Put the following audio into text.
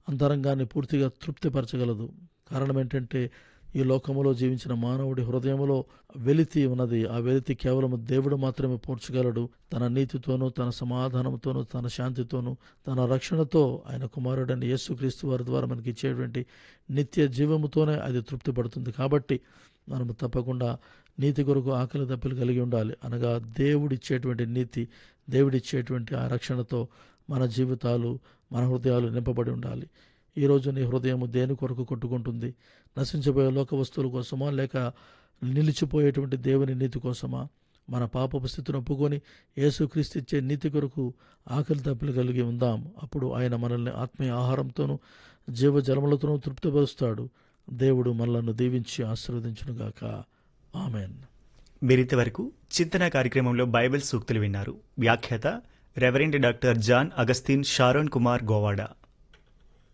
అంతరంగాన్ని పూర్తిగా తృప్తిపరచగలదు కారణం ఏంటంటే ఈ లోకములో జీవించిన మానవుడి హృదయములో వెలితి ఉన్నది ఆ వెలితి కేవలం దేవుడు మాత్రమే పోర్చగలడు తన నీతితోనూ తన సమాధానంతోనూ తన శాంతితోనూ తన రక్షణతో ఆయన కుమారుడైన యేసుక్రీస్తు వారి ద్వారా మనకి ఇచ్చేటువంటి నిత్య జీవముతోనే అది తృప్తి పడుతుంది కాబట్టి మనము తప్పకుండా నీతి కొరకు ఆకలి దప్పులు కలిగి ఉండాలి అనగా దేవుడిచ్చేటువంటి నీతి దేవుడిచ్చేటువంటి ఆ రక్షణతో మన జీవితాలు మన హృదయాలు నింపబడి ఉండాలి ఈరోజు నీ హృదయం దేని కొరకు కొట్టుకుంటుంది నశించబోయే లోక వస్తువుల కోసమా లేక నిలిచిపోయేటువంటి దేవుని నీతి కోసమా మన పాపపు స్థితిని ఒప్పుకొని యేసుక్రీస్తు ఇచ్చే నీతి కొరకు ఆకలి తప్పులు కలిగి ఉందాం అప్పుడు ఆయన మనల్ని ఆత్మీయ ఆహారంతోనూ జీవజలములతోనూ తృప్తిపరుస్తాడు దేవుడు మనలను దీవించి ఆశీర్వదించునుగాక ఆమెన్ మీరింతవరకు చింతన కార్యక్రమంలో బైబిల్ సూక్తులు విన్నారు వ్యాఖ్యాత reverend doctor John Augustine Sharon Kumar గోవాడా